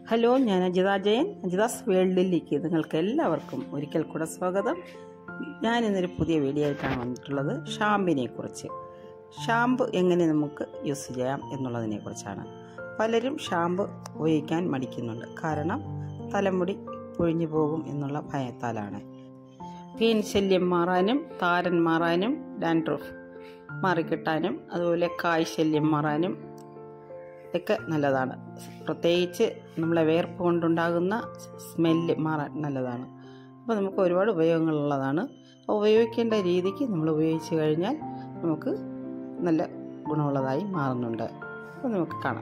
hello ഞാൻ അജിത ജയൻ അജിതാസ് വേൾഡിലേക്ക് നിങ്ങൾക്ക് എല്ലാവർക്കും ഒരിക്കൽ കൂടെ സ്വാഗതം ഞാൻ ഇന്നൊരു പുതിയ വീഡിയോ ആയിട്ടാണ് വന്നിട്ടുള്ളത് ഷാമ്പിനെ കുറിച്ച് ഷാമ്പു എങ്ങനെ നമുക്ക് യൂസ് ചെയ്യാം എന്നുള്ളതിനെ കുറിച്ചാണ് പലരും ഷാമ്പു ഉപയോഗിക്കാൻ മടിക്കുന്നുണ്ട് കാരണം തലമുടി പൊഴിഞ്ഞു പോകും എന്നുള്ള ഭയത്താലാണ് പീൻ ശല്യം മാറാനും താരൻ മാറാനും ഡാൻഡ്രഫ് മാറിക്കിട്ടാനും അതുപോലെ കായ് ശല്യം മാറാനും ഒക്കെ നല്ലതാണ് പ്രത്യേകിച്ച് നമ്മളെ വേർപ്പ് കൊണ്ടുണ്ടാകുന്ന സ്മെല്ല് മാറാൻ നല്ലതാണ് അപ്പോൾ നമുക്ക് ഒരുപാട് ഉപയോഗങ്ങളുള്ളതാണ് അപ്പോൾ ഉപയോഗിക്കേണ്ട രീതിക്ക് നമ്മൾ ഉപയോഗിച്ച് കഴിഞ്ഞാൽ നമുക്ക് നല്ല ഗുണമുള്ളതായി മാറുന്നുണ്ട് അപ്പോൾ നമുക്ക് കാണാം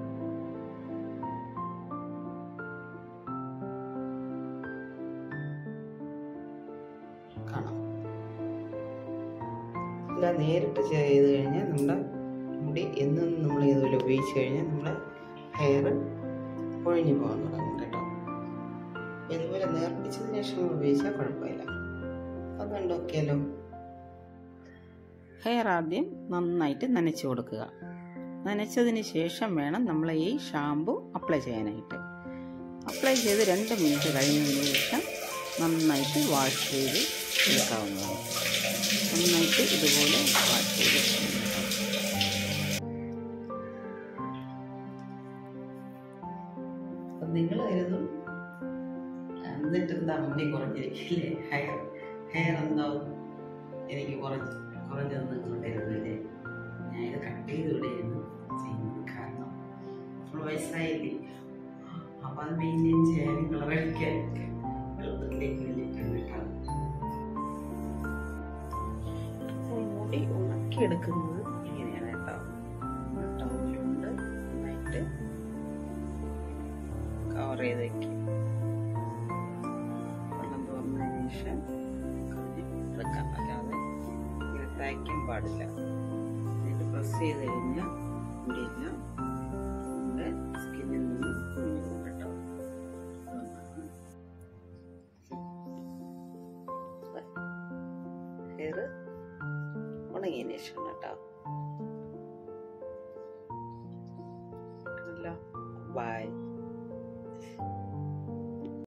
കാണാം എല്ലാം നേരിട്ട് ചെയ്ത് കഴിഞ്ഞാൽ നമ്മുടെ മുടി എന്നും നമ്മൾ ഇതുപോലെ ഉപയോഗിച്ച് കഴിഞ്ഞാൽ നമ്മുടെ ഹെയർ ഒഴിഞ്ഞു പോകാൻ തുടങ്ങും കേട്ടോ ഇതുപോലെ നേർപ്പിച്ചതിന് ശേഷം ഉപയോഗിച്ചാൽ കുഴപ്പമില്ല അത് കണ്ടോക്കിയാലോ ഹെയർ ആദ്യം നന്നായിട്ട് നനച്ചു കൊടുക്കുക നനച്ചതിന് ശേഷം വേണം നമ്മൾ ഈ ഷാമ്പു അപ്ലൈ ചെയ്യാനായിട്ട് അപ്ലൈ ചെയ്ത് രണ്ട് മിനിറ്റ് കഴിഞ്ഞതിന് ശേഷം നന്നായിട്ട് വാഷ് ചെയ്ത് എടുക്കാവുന്നതാണ് നന്നായിട്ട് ഇതുപോലെ വാഷ് ചെയ്ത് എടുക്കാം അപ്പം നിങ്ങൾ കരുതും എന്നിട്ട് എന്താ മുടി കുറഞ്ഞിരിക്കില്ലേ ഹെയർ ഹെയർ എന്തോ എനിക്ക് കുറച്ച് കുറഞ്ഞതെന്ന് നിങ്ങൾ കരുതില്ലേ ഞാൻ ഇത് കട്ട് ചെയ്ത് വിടുകയാണ് ചെയ്യുന്നത് കാരണം നമ്മൾ വയസ്സായില്ലേ അപ്പം അത് മെയിൻറ്റെയിൻ ചെയ്യാനും കളറടിക്കാൻ എളുപ്പത്തിലേക്ക് വേണ്ടിയിട്ടാണ് കേട്ടോ മുടി ഉണക്കിയെടുക്കുന്നത് ഇങ്ങനെയാണ് കേട്ടോ ടൗണിലുണ്ട് നന്നായിട്ട് കവർ ചെയ്ത് വയ്ക്കും വെള്ളം തോർന്നതിന് ശേഷം എടുക്കാം അല്ലാതെ ഇങ്ങനെ തയ്ക്കാൻ പാടില്ല എന്നിട്ട് പ്രസ് ചെയ്ത് കഴിഞ്ഞാൽ മുടിയില്ല നമ്മുടെ സ്കിന്നിൽ നിന്ന് കുഞ്ഞു പോകും കേട്ടോ ഹെയർ ഉണങ്ങിയതിന് ശേഷം